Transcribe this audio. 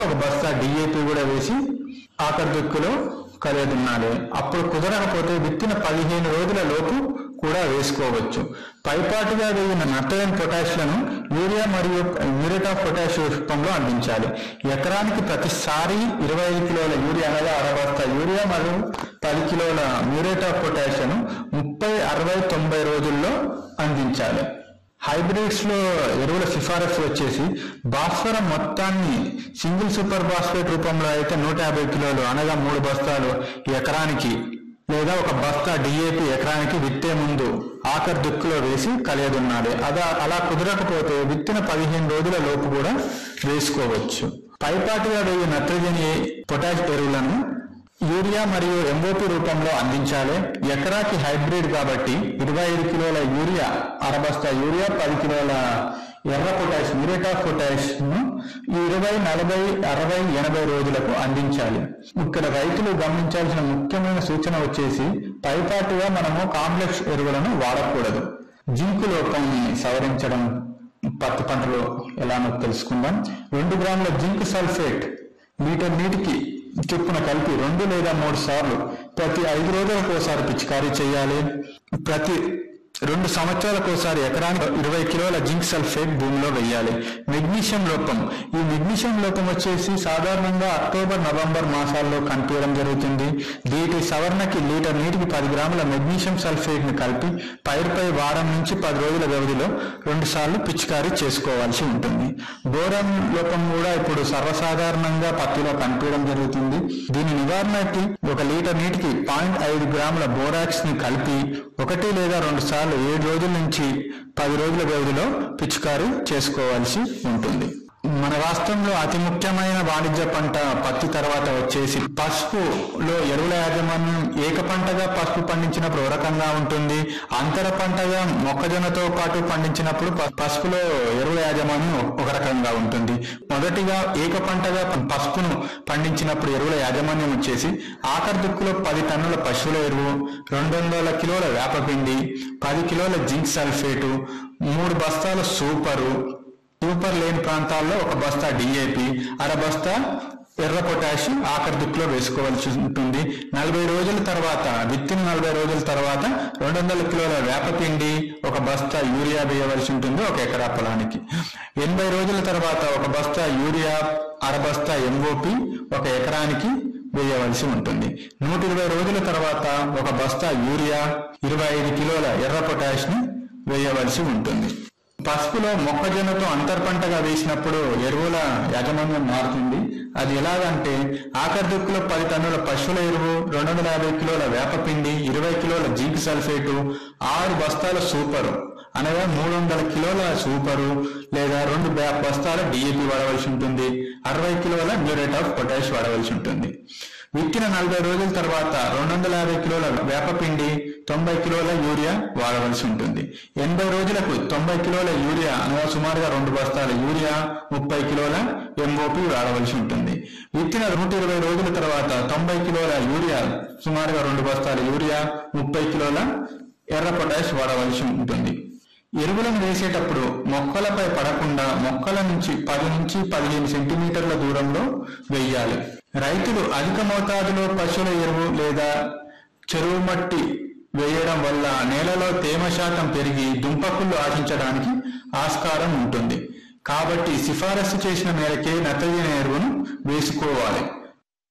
ఒక బస్తా డిఏపి కూడా వేసి ఆఖరి దుక్కులో కలియదున్నాలి అప్పుడు కుదరకపోతే విత్తిన పదిహేను రోజుల లోపు కూడా వేసుకోవచ్చు పైపాటుగా వేగిన నత్రజన్ పొటాష్లను యూరియా మరియు మ్యూరేట్ ఆఫ్ పొటాష్ రూపంలో అందించాలి ఎకరానికి ప్రతిసారి ఇరవై ఐదు కిలోల యూరియా అనగా అరబస్తా యూరియా మరియు పది కిలోల మ్యూరేట్ ఆఫ్ పొటాష్ను ముప్పై అరవై తొంభై రోజుల్లో అందించాలి హైబ్రిడ్స్ లో ఎరువుల సిఫారసు వచ్చేసి భాస్వరం మొత్తాన్ని సింగిల్ సూపర్ ఫాస్ఫేట్ రూపంలో అయితే నూట యాభై కిలోలు అనగా మూడు బస్తాలు ఎకరానికి లేదా ఒక బస్తా డిఏపి ఎకరానికి విత్తే ముందు ఆఖరి దుక్కులో వేసి కలియదున్నాలి అదా అలా కుదరకపోతే విత్తిన పదిహేను రోజుల లోపు కూడా వేసుకోవచ్చు పైపాటుగా వేయి నత్రజని పొటాష్ ఎరువులను యూరియా మరియు ఎంఓపి రూపంలో అందించాలి ఎకరాకి హైబ్రిడ్ కాబట్టి ఇరవై ఐదు కిలోల యూరియా అరబస్తా యూరియా పది కిలోల ఎర్ర పొటాష్ మ్యూరేట్ ఆఫ్ పొటాష్ ను ఇరవై నలభై అరవై ఎనభై రోజులకు అందించాలి ఇక్కడ రైతులు గమనించాల్సిన ముఖ్యమైన సూచన వచ్చేసి పైపాటుగా మనము కాంప్లెక్స్ ఎరువులను వాడకూడదు జింకు లోపాన్ని సవరించడం పత్తి పంటలో ఎలానో తెలుసుకుందాం రెండు గ్రాముల జింక్ సల్ఫేట్ లీటర్ నీటికి చొప్పున కలిపి రెండు లేదా మూడు సార్లు ప్రతి ఐదు రోజులకు ఒకసారి పిచికారీ చేయాలి ప్రతి రెండు సంవత్సరాలకు ఒకసారి ఎకరానికి ఇరవై కిలోల జింక్ సల్ఫేట్ భూమిలో వేయాలి మెగ్నీషియం లోపం ఈ మెగ్నీషియం లోపం వచ్చేసి సాధారణంగా అక్టోబర్ నవంబర్ మాసాల్లో కనిపించడం జరుగుతుంది వీటి సవరణకి లీటర్ నీటికి పది గ్రాముల మెగ్నీషియం సల్ఫేట్ ని కలిపి పైరుపై వారం నుంచి పది రోజుల వ్యవధిలో రెండు సార్లు పిచికారీ చేసుకోవాల్సి ఉంటుంది బోరాన్ లోపం కూడా ఇప్పుడు సర్వసాధారణంగా పత్తిలో కనిపించడం జరుగుతుంది దీని నివారణకి ఒక లీటర్ నీటికి పాయింట్ ఐదు గ్రాముల బోరాక్స్ ని కలిపి ఒకటి లేదా రెండు సార్లు ఏడు రోజుల నుంచి పది రోజుల వ్యవధిలో పిచికారీ చేసుకోవాల్సి ఉంటుంది మన రాష్ట్రంలో అతి ముఖ్యమైన వాణిజ్య పంట పత్తి తర్వాత వచ్చేసి పసుపులో ఎరువుల యాజమాన్యం ఏక పంటగా పసుపు పండించినప్పుడు ఒక రకంగా ఉంటుంది అంతర పంటగా మొక్కజొన్నతో పాటు పండించినప్పుడు ప- పసుపులో ఎరువుల యాజమాన్యం ఒక రకంగా ఉంటుంది మొదటిగా ఏక పంటగా ప- పసుపును పండించినప్పుడు ఎరువుల యాజమాన్యం వచ్చేసి ఆఖరి దుక్కులో పది టన్నుల పశువుల ఎరువు రెండు వందల కిలోల వేపపిండి పది కిలోల జింక్ సల్ఫేటు మూడు బస్తాల సూపరు సూపర్ లేని ప్రాంతాల్లో ఒక బస్తా డిఏపి అర బస్తా ఎర్ర పొటాష్ ఆఖరి దుక్కులో వేసుకోవాల్సి ఉంటుంది నలభై రోజుల తర్వాత విత్తిన నలభై రోజుల తర్వాత రెండు వందల కిలోల వేపపిండి ఒక బస్తా యూరియా వేయవలసి ఉంటుంది ఒక ఎకరా పొలానికి ఎనభై రోజుల తర్వాత ఒక బస్తా యూరియా అర బస్తా ఎంఓపి ఒక ఎకరానికి వేయవలసి ఉంటుంది నూట ఇరవై రోజుల తర్వాత ఒక బస్తా యూరియా ఇరవై ఐదు కిలోల ఎర్ర పొటాష్ ని వేయవలసి ఉంటుంది పసుపులో మొక్కజొన్నతో అంతర్పంటగా వేసినప్పుడు ఎరువుల యాజమాన్యం మారుతుంది అది ఎలాగంటే ఆఖరి దుక్కులో పది టన్నుల పశువుల ఎరువు రెండు వందల యాభై కిలోల వేపపిండి ఇరవై కిలోల జింక్ సల్ఫేటు ఆరు బస్తాల సూపరు అనగా మూడు వందల కిలోల సూపరు లేదా రెండు బ్యా- బస్తాల డిఏపి వాడవలసి ఉంటుంది అరవై కిలోల మ్యూరేట్ ఆఫ్ పొటాష్ వాడవలసి ఉంటుంది విత్తిన నలభై రోజుల తర్వాత రెండు వందల యాభై కిలోల వేపపిండి తొంభై కిలోల యూరియా వాడవలసి ఉంటుంది ఎనభై రోజులకు తొంభై కిలోల యూరియా అనగా సుమారుగా రెండు బస్తాల యూరియా ముప్పై కిలోల ఎంఓపి వాడవలసి ఉంటుంది విత్తిన నూట ఇరవై రోజుల తర్వాత తొంభై కిలోల యూరియా సుమారుగా రెండు బస్తాల యూరియా ముప్పై కిలోల ఎర్ర పొటాష్ వాడవలసి ఉంటుంది ఎరువులను వేసేటప్పుడు మొక్కలపై పడకుండా మొక్కల నుంచి పది నుంచి పదిహేను సెంటీమీటర్ల దూరంలో వేయాలి రైతులు అధిక మోతాదులో పశువుల ఎరువు లేదా చెరువు మట్టి వేయడం వల్ల నేలలో తేమ శాతం పెరిగి దుంపకుళ్ళు ఆశించడానికి ఆస్కారం ఉంటుంది కాబట్టి సిఫారసు చేసిన మేరకే నత్రజని ఎరువును వేసుకోవాలి